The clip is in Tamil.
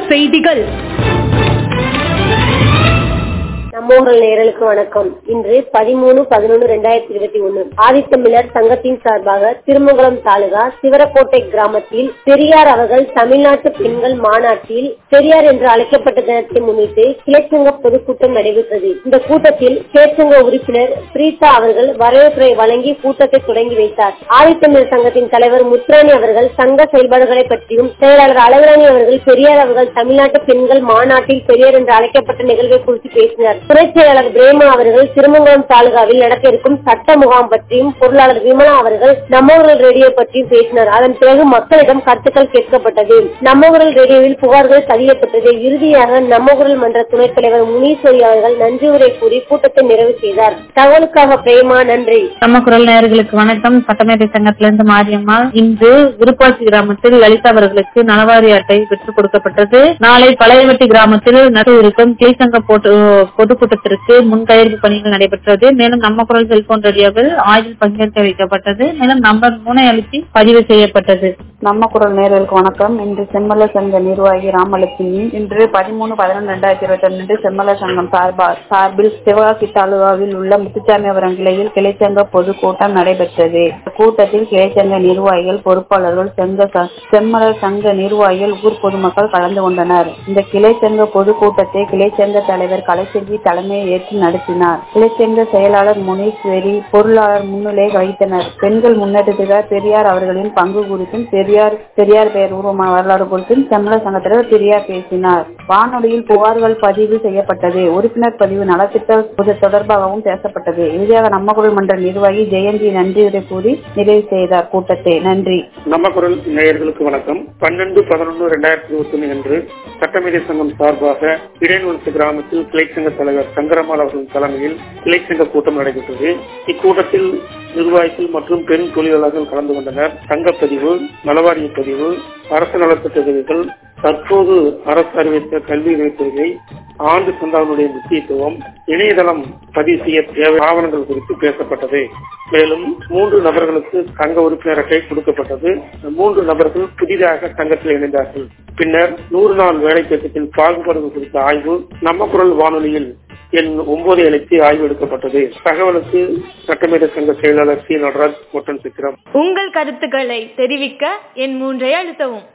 செய்திகள் நம்மோர்கள் நேரலுக்கு வணக்கம் இன்று பதிமூணு பதினொன்று ரெண்டாயிரத்தி இருபத்தி ஒண்ணு ஆதித்தமிழர் சங்கத்தின் சார்பாக திருமங்கலம் தாலுகா சிவரக்கோட்டை கிராமத்தில் பெரியார் அவர்கள் தமிழ்நாட்டு பெண்கள் மாநாட்டில் பெரியார் என்று அழைக்கப்பட்ட தினத்தை முன்னிட்டு கிளைச்சங்க பொதுக்கூட்டம் நடைபெற்றது இந்த கூட்டத்தில் கிளைச்சங்க உறுப்பினர் பிரீதா அவர்கள் வரவேற்புரை வழங்கி கூட்டத்தை தொடங்கி வைத்தார் ஆதித்தமிழர் சங்கத்தின் தலைவர் முத்துராணி அவர்கள் சங்க செயல்பாடுகளை பற்றியும் செயலாளர் அழகுராணி அவர்கள் பெரியார் அவர்கள் தமிழ்நாட்டு பெண்கள் மாநாட்டில் பெரியார் என்று அழைக்கப்பட்ட நிகழ்வை குறித்து பேசினார் துணை செயலாளர் பிரேமா அவர்கள் திருமங்கலம் தாலுகாவில் நடக்க இருக்கும் சட்ட முகாம் பற்றியும் பொருளாளர் விமலா அவர்கள் நம்மகுரல் ரேடியோ பற்றியும் பேசினார் அதன் பிறகு மக்களிடம் கருத்துக்கள் கேட்கப்பட்டது நம்மகுரல் ரேடியோவில் புகார்கள் பதியப்பட்டது இறுதியாக நம்மகுரல் மன்ற துணைத் தலைவர் முனீஸ்வரி அவர்கள் நன்றி உரை கூறி கூட்டத்தை நிறைவு செய்தார் தகவலுக்காக பிரேமா நன்றி நம்ம குரல் நேயர்களுக்கு வணக்கம் சட்டமேதை சங்கத்திலிருந்து மாரியம்மாள் இன்று விருப்பாச்சி கிராமத்தில் லலிதா அவர்களுக்கு நலவாரி அட்டை பெற்றுக் கொடுக்கப்பட்டது நாளை பழையவட்டி கிராமத்தில் நடத்த இருக்கும் கிளைசங்க போட்டு பொதுக்கூட்டத்திற்கு முன்தயாரிப்பு பணிகள் நடைபெற்றது மேலும் நம்ம குரல் செல்போன் ரேடியோவில் ஆய்வில் பங்கேற்க வைக்கப்பட்டது மேலும் நம்பர் மூனை அழுத்தி பதிவு செய்யப்பட்டது நம்ம குரல் நேர்களுக்கு வணக்கம் இன்று செம்மல சங்க நிர்வாகி ராமலட்சுமி இன்று பதிமூணு பதினொன்று ரெண்டாயிரத்தி இருபத்தி ஒன்று செம்மல சங்கம் சார்பா சார்பில் சிவகாசி தாலுகாவில் உள்ள முத்துச்சாமிபுரம் கிளையில் கிளைச்சங்க பொதுக்கூட்டம் நடைபெற்றது கூட்டத்தில் கிளைச்சங்க நிர்வாகிகள் பொறுப்பாளர்கள் சங்க ச- செம்மலர் சங்க நிர்வாகிகள் ஊர் பொதுமக்கள் கலந்து கொண்டனர் இந்த கிளைச்சங்க பொதுக்கூட்டத்தை கிளைச்சங்க தலைவர் கலைச்செல்வி தலைமையை ஏற்று நடத்தினார் கிளைச்சங்க செயலாளர் முனீஸ்வரி பொருளாளர் முன்னிலை வகித்தனர் பெண்கள் முன்னெடுத்துக பெரியார் அவர்களின் பங்கு குறித்தும் பெரியார் பெரியார் பெயர் உருவமான வரலாறு குறித்தும் செம்மல சங்கத்தினர் பெரியார் பேசினார் வானொலியில் புகார்கள் பதிவு செய்யப்பட்டது உறுப்பினர் பதிவு நலத்திட்ட பொது தொடர்பாகவும் பேசப்பட்டது இறுதியாக நம்ம குரல் மன்ற நிர்வாகி ஜெயந்தி நன்றியுரை கூறி நிறைவு செய்தார் கூட்டத்தை நன்றி நம்ம குரல் நேயர்களுக்கு வணக்கம் பன்னெண்டு பதினொன்று ரெண்டாயிரத்தி இருபத்தி ஒன்று அன்று சட்டமேதை சங்கம் சார்பாக இடைநூலத்து கிராமத்தில் கிளைச்சங்க தலைவர் சங்கரமால் அவர்களின் தலைமையில் கிளைச்சங்க கூட்டம் நடைபெற்றது இக்கூட்டத்தில் நிர்வாகிகள் மற்றும் பெண் தொழிலாளர்கள் கலந்து கொண்டனர் சங்கப்பதிவு நலவாரிய பதிவு அரசு நலத்திட்ட உதவிகள் தற்போது அரசு அறிவித்த கல்வி உதவித்தொகை ஆண்டு சந்தாவுடைய முக்கியத்துவம் இணையதளம் பதிவு செய்ய தேவை ஆவணங்கள் குறித்து பேசப்பட்டது மேலும் மூன்று நபர்களுக்கு சங்க உறுப்பினர் அட்டை கொடுக்கப்பட்டது மூன்று நபர்கள் புதிதாக சங்கத்தில் இணைந்தார்கள் பின்னர் நூறு நாள் வேலை திட்டத்தில் பாகுபாடுகள் குறித்த ஆய்வு நம்ம குரல் வானொலியில் என் ஒன்பது அழைத்து ஆய்வு எடுக்கப்பட்டது தகவலுக்கு சட்டமேத சங்க செயலாளர் சி நடராஜ் ஒட்டன் சித்திரம் உங்கள் கருத்துக்களை தெரிவிக்க என் மூன்றை அழுத்தவும்